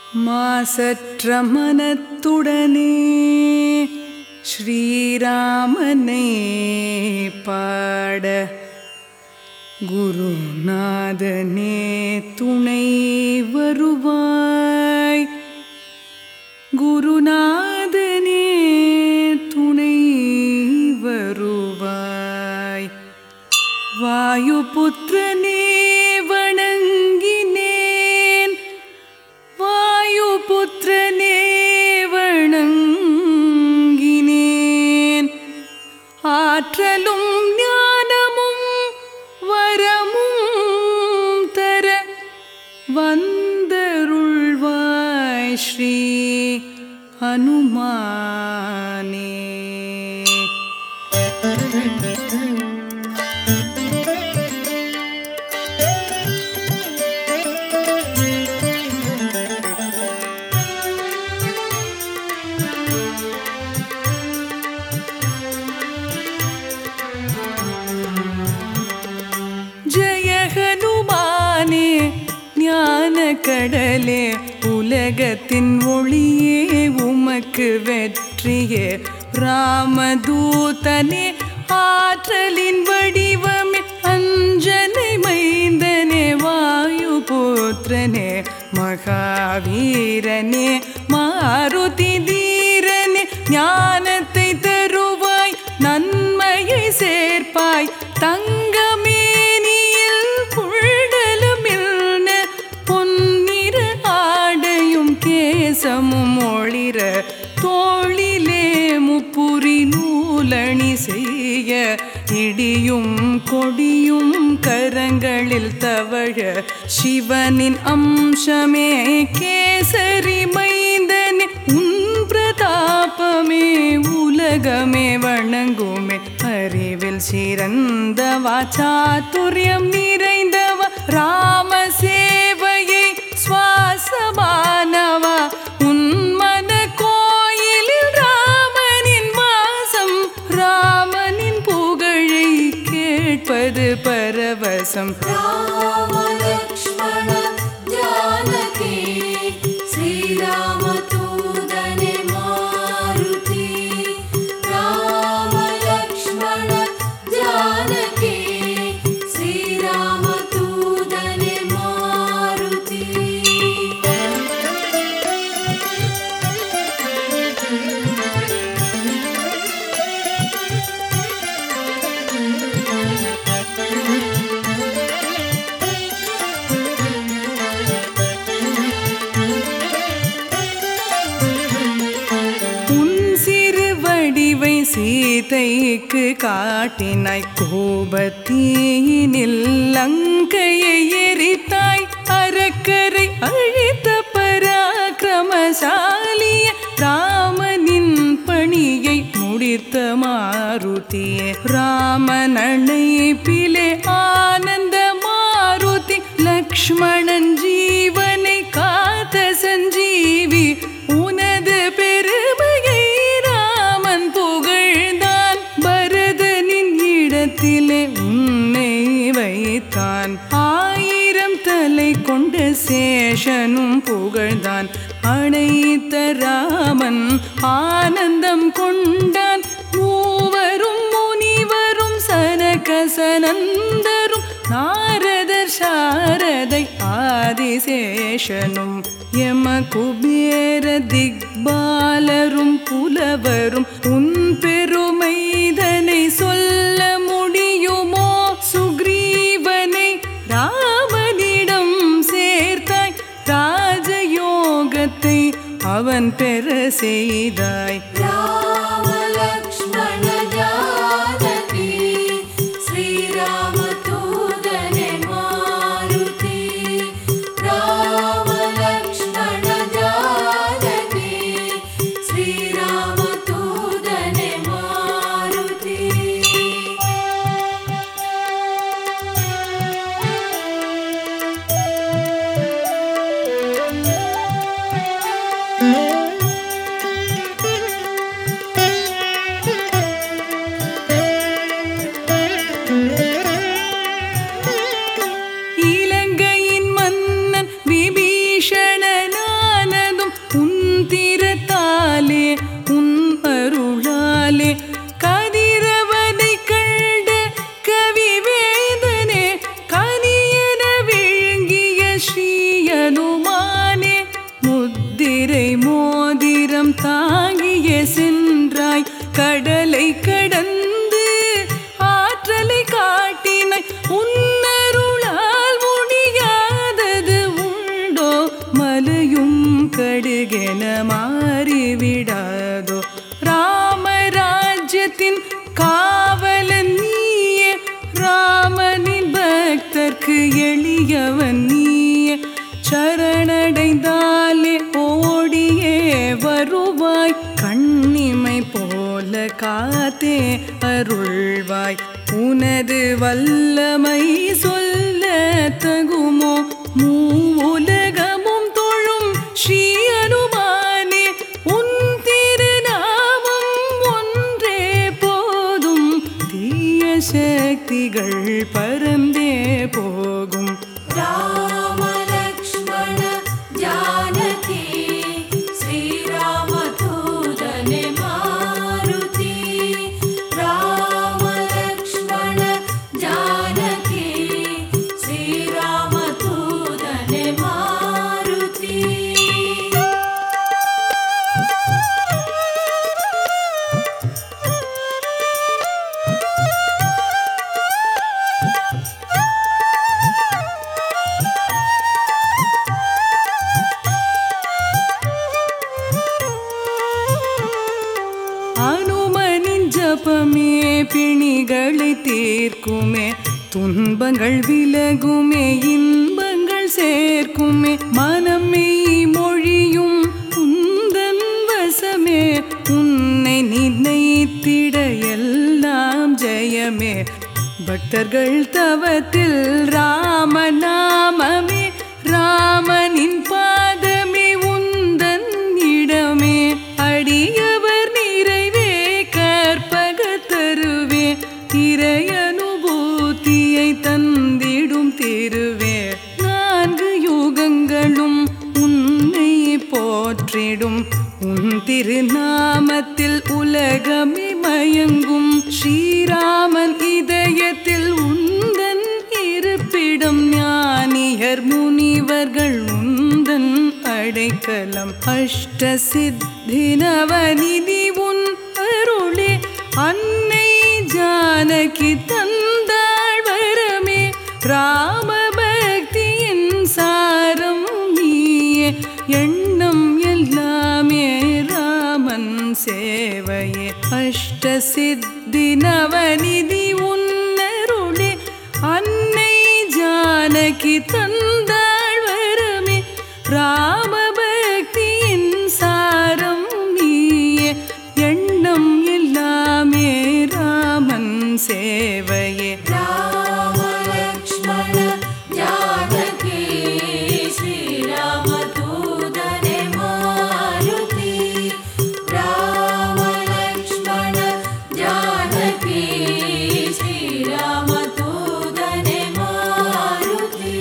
மாசற்ற மனத்துடனே ஸ்ரீராமனை பாட குருநாதனே துணை வருவாய் குருநாதனே துணை வருவாய் வாயுபுத்திரனே வணங்கினேன் வாயுபுத்திரனே வணங்கினேன் ஆற்றலும் ஞானமும் வரமும் தர வந்தருள்வாய் ஸ்ரீ ஹனுமானே ஜெய ஹனுமானே ஞான கடலே உலகத்தின் ஒளியே உமக்கு வெற்றியே ராமதூதனே ஆற்றலின் வடிவமே அஞ்சனை மைந்தனே வாயு புத்திரனே மகாவீரனே மாருதி தீரனே ஞானத்தை தருவாய் நன்மையை சேர்ப்பாய் தங்கமேனியில் குழலுமில்ன பொன்னிற ஆடையும் கேசமும் ஒளிர தோளிலே முப்புரி நூலணி செய்ய இடியும் கொடியும் கரங்களில் தவழ சிவனின் அம்சமே கேசரி மைந்தனே உன் பிரதாபமே உலகமே வணங்குமே அறிவில் சிறந்த வாச்சாத்துரியம் நிறைந்தவ ராம சேவையை சுவாசமானவா உன் மன கோயிலில் ராமனின் வாசம் ராமனின் புகழை கேட்பது பரவசம் राम लक्ष्मण जानकी श्रीरामतूदने मारुति राम लक्ष्मण जानकी श्रीरामतूदने मारुति உன் சிறு வடிவை சீதைக்கு காட்டினாய் கோபத்தீயினில் லங்கையை எரித்தாய் அறக்கரை அழித்த பராக்கிரமசாலிய ராமனின் பணியை முடித்த மாருதியே ராமன் அணைப்பிலே ஆனந்த மாருதி லக்ஷ்மணன் ஜீவனை காத்த சஞ்சீவி உனது பெருமையை ராமன் புகழ்ந்தான் பரதனின் இடத்திலே உன்னை வைத்தான் ஆயிரம் தலை கொண்ட சேஷனும் புகழ்ந்தான் அணைத்த ராமன் ஆனந்தம் கொண்டான் மூவரும் முனிவரும் சனகசனந்தரும் நாரதர் சாரதை ஆதிசேஷனும் யம குபேர திக்பாலரும் புலவரும் உன் பெருமைதனை சொல்ல முடியுமோ சுக்ரீவனை ராமனிடம் சேர்த்தாய் ராஜயோகத்தை அவன் பெற செய்தாய் राम लक्ष्मण जानकी श्रीरामतूदने मारुति राम लक्ष्मण जानकी श्रीरामतूदने मारुति வல்லவன் நீயே சரணடைந்தாலே ஓடியே வருவாய் கண்ணிமை போல காத்தே அருள்வாய் உனது வல்லமை சொல்ல தகுமோ மூவுலகமும் தொழும் ஸ்ரீ அனுமானே உன் திருநாமம் ஒன்றே போதும் தீய சக்திகள் பறந்தே போகும் राम लक्ष्मण जानकी श्रीरामदूतने मारुति राम लक्ष्मण जानकी श्रीरामदूतने मारुति அனுமனின் ஜபமே பிணிகளை தீர்க்குமே துன்பங்கள் விலகுமே இன்பங்கள் சேர்க்குமே மனமே மொழியும் உந்தன் வசமே உன்னை நினைத்திட எல்லாம் ஜெயமே பக்தர்கள் தவத்தில் ராமநாமமே ராமனின் பாதமே உந்தன் இடமே அடியவர் நிறைவே கற்பக தருவே இறை அனுபூதியை தந்திடும் திருவே நான்கு யுகங்களும் உன்னை போற்றிடும் உன் திருநாமத்தில் உலகமே மயங்கும் ஸ்ரீராமன் இதயத்தில் உந்தன் இருப்பிடம் ஞானியர் முனிவர்கள் உந்தன் அடைக்கலம் அஷ்ட சித்தி நவநிதி உன் அருளே அன்னை ஜானகி தந்தாள் வரமே ராம பக்தியின் சாரம் நீயே எண்ணம் எல்லாமே ராமன் சேவையே அஷ்ட சித்தி நவநிதி உன்னருளே அன்னை ஜானகி தந்தாள் வரமே ராம பக்தியின் சாரம் நீயே எண்ணம் எல்லாமே ராமன் சேவையே राम लक्ष्मण जानकी श्रीरामदूतने मारुति राम लक्ष्मण जानकी श्रीरामदूतने मारुति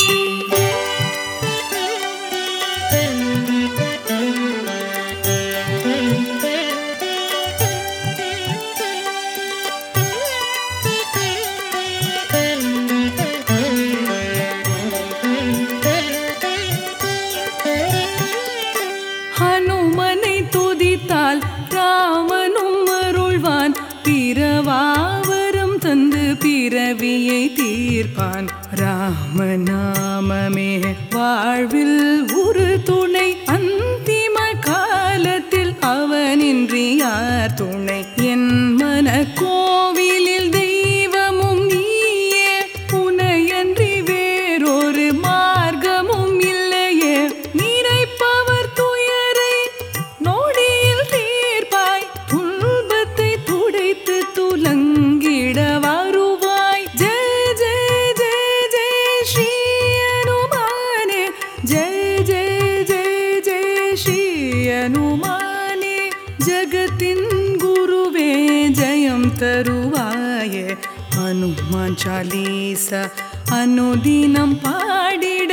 ஹனுமனை துதித்தால் ராமனும் அருள்வான் பிறவாவரம் தந்து பிறவியை தீர்ப்பான் ராமநாமமே வாழ்வில் ஒரு துணை அந்திம காலத்தில் அவனின்றி யார் துணை என் மன கோவிலில் தெய்வமும் நீயே உனையன்றி வேறொரு மார்க்கமும் இல்லையே நினைப்பவர் துயரை நொடியில் தீர்ப்பாய் துன்பத்தை துடைத்து துலங்கிட வருவாய் ஜெய ஜெய ஜெய ஜெய ஸ்ரீ அனுமானே ஜெய ஜெய ஜெய ஜெய ஸ்ரீ அனுமானே ஜகத்தின் குருவே ஜெயம் தருவாயே ஹனுமான் சாலீசா அனுதினம் பாடிட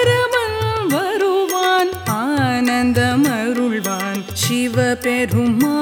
பரமன் வருவான் ஆனந்தம் அருள்வான் சிவ பெருமா